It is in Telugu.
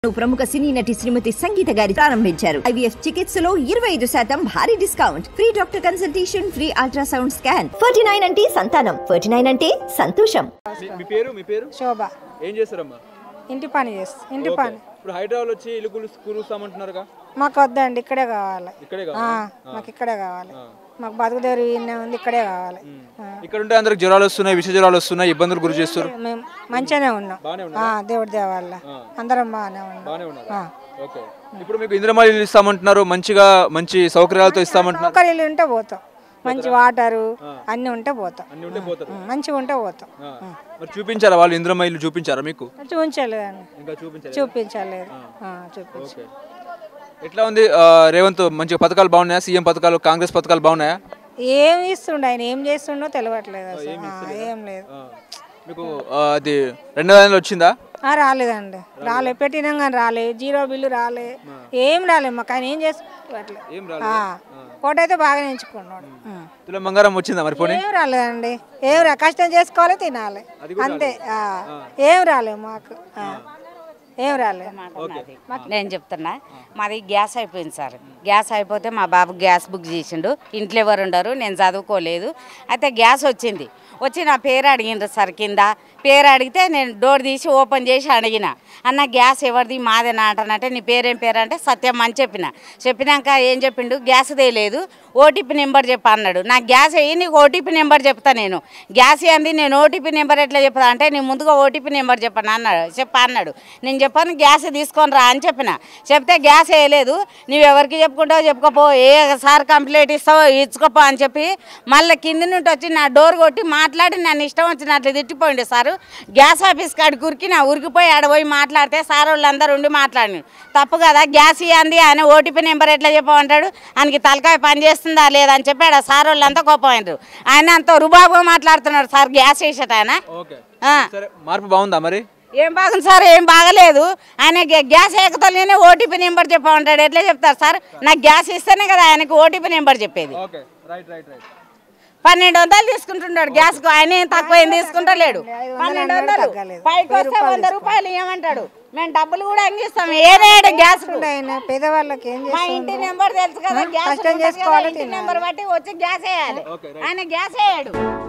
ప్రముఖ సినీ నటి శ్రీమతి సంగీత గారి ప్రారంభించారు ఐవీఎఫ్ చికిత్సలో ఇరవై ఐదు శాతం భారీ discount free doctor consultation free ultrasound scan forty nine అంటే సంతానం ఫోర్టీ నైన్ అంటే సంతోషం మీ- మీ పేరు మీ పేరు శోభ ఏం చేస్తారమ్మా ఇంటి పని చేస్తా ఇంటి ఓకే. పని ఇప్పుడు హైదరాబాద్ వచ్చి ఇల్లు కులు కురుస్తామంటున్నారుగా మాకు వద్దండి ఇక్కడే కావాలి ఇక్కడే ఆ, కావాలా? మాకు ఇక్కడే కావాలి మాకు బతుకుదేరు ఈయన ఉంది ఇక్కడే కావాలి ఆ. ఇక్కడ ఉంటే అందరికి జ్వరాలు వస్తున్నాయి విష జ్వరాలు వస్తున్నాయి ఇబ్బందులు గురి చేస్తారు మేము మంచిగానే ఉన్నాం బాగానే ఆ, ఉన్నారు దేవుడి దేవాల అందరం బాగానే ఉన్నాం బాగానే ఉన్నారు ఆ. ఓకే ఇప్పుడు మీకు ఇంద్రమాలి ఇల్లు ఇస్తామంటున్నారు మంచిగా మంచి సౌకర్యాలతో ఇస్తామంటున్నారు సౌకర్యాలు ఉంటే పోతాం మంచి వాటరు అన్నీ ఉంటే పోతాం అన్ని ఉంటే పోతారు ఉం, మంచిగా ఉంటే పోతాం ఆ. మరి చూపించారా వాళ్ళు ఇంద్రమ ఇల్లు చూపించారా మీకు చూపించలేదండి ఇంకా చూపించారు చూపించలేదు ఆ, చూపించ ఓకే ఎట్లా ఉంది ఆ, రేవంత్ మంచిగా పథకాలు బాగున్నాయా సీఎం పథకాలు కాంగ్రెస్ పథకాలు బాగున్నాయా ఏం ఇస్తుండే ఆయన ఏం చేస్తుండో తెలియట్లేదు అసలు ఆ, ఏం లేదు ఆ. మీకు ఆ, అది రెండు వేల వచ్చిందా ఆ, రాలేదండి రాలే పెట్టినాం కానీ రాలే జీరో బిల్లు రాలే ఏం రాలే మాకు ఆయన ఏం చేసుకోవట్లే ఏం కోట అయితే బాగా ఎంచుకున్నాడు ఉం. తులం బంగారం వచ్చిందా మరి పోనీ ఏం రాలేదండి ఏం రా కష్టం చేసుకోవాలి తినాలి అంతే ఆ. ఏం రాలే మాకు ఆ. ఏం రాలే నేను చెప్తున్నా మాది గ్యాస్ అయిపోయింది సార్ గ్యాస్ అయిపోతే మా బాబు గ్యాస్ బుక్ చేసిండు ఇంట్లో ఎవరు ఉండరు నేను చదువుకోలేదు అయితే గ్యాస్ వచ్చింది వచ్చి నా పేరు అడిగిండ్రు సార్ కింద పేరు అడిగితే నేను డోర్ తీసి ఓపెన్ చేసి అడిగిన అన్న గ్యాస్ ఎవరిది మాదేనా అంటానంటే నీ పేరేం పేరు అంటే సత్యం అని చెప్పిన చెప్పినాక ఏం చెప్పిండు గ్యాస్ లేదు ఓటీపీ నెంబర్ చెప్ప అన్నాడు నాకు గ్యాస్ అయ్యి నీకు ఓటీపీ నెంబర్ చెప్తా నేను గ్యాస్ ఏంది నేను ఓటీపీ నెంబర్ ఎట్లా చెప్తా అంటే నీ ముందుగా ఓటీపీ నెంబర్ చెప్పను అన్నాడు చెప్ప అన్నాడు నేను చెప్పాను గ్యాస్ తీసుకొని రా అని చెప్పిన చెప్తే గ్యాస్ వేయలేదు నువ్వు ఎవరికి చెప్పుకుంటావో చెప్పుకోపో ఏ సార్ కంప్లైంట్ ఇస్తావో ఇచ్చుకోపో అని చెప్పి మళ్ళీ కింది నుండి వచ్చి నా డోర్ కొట్టి మాట్లాడి నన్ను ఇష్టం వచ్చినట్లు తిట్టిపోయింది సారు గ్యాస్ ఆఫీస్ కాడికి ఉరికి నా ఉరికిపోయి ఆడ పోయి మాట్లాడితే సార్ వాళ్ళందరూ ఉండి మాట్లాడి తప్పు కదా గ్యాస్ ఇవ్వండి ఆయన ఓటీపీ నెంబర్ ఎట్లా చెప్పమంటాడు ఆయనకి తలకాయ పని చేస్తుందా లేదా అని చెప్పి ఆడ సార్ వాళ్ళంతా కోపమైనరు ఆయన అంత రుబాబుగా మాట్లాడుతున్నాడు సార్ గ్యాస్ వేసేట ఆయన ఓకే ఆ. సరే మార్పు బాగుందా మరి ఏం బాగుంది సార్ ఏం బాగలేదు ఆయన గ్యా- గ్యాస్ ఏకతోనే ఓటీపీ నెంబర్ చెప్పమంటాడు ఎట్లా చెప్తారు సార్ నాకు గ్యాస్ ఇస్తేనే కదా ఆయనకు ఓటీపీ నెంబర్ చెప్పేది ఓకే రైట్ రైట్ రైట్ పన్నెండు వందలు తీసుకుంటున్నాడు గ్యాస్ కు ఆయన ఏం తక్కువ ఏం తీసుకుంటలేడు పన్నెండు వందలు పైకి వస్తే వంద రూపాయలు ఏమంటాడు మేము డబ్బులు కూడా అంగిస్తాం ఏదేడు గ్యాస్ కు. ఆయన పేదవాళ్ళకి ఏం మా చేస్తాం ఇంటి నెంబర్ తెలుసు కదా గ్యాస్ కష్టం ఉంటుంది కదా, చేసుకోవాలి, ఇంటి నెంబర్ బట్టి వచ్చి గ్యాస్ వేయాలి ఆయన గ్యాస్ వేయడు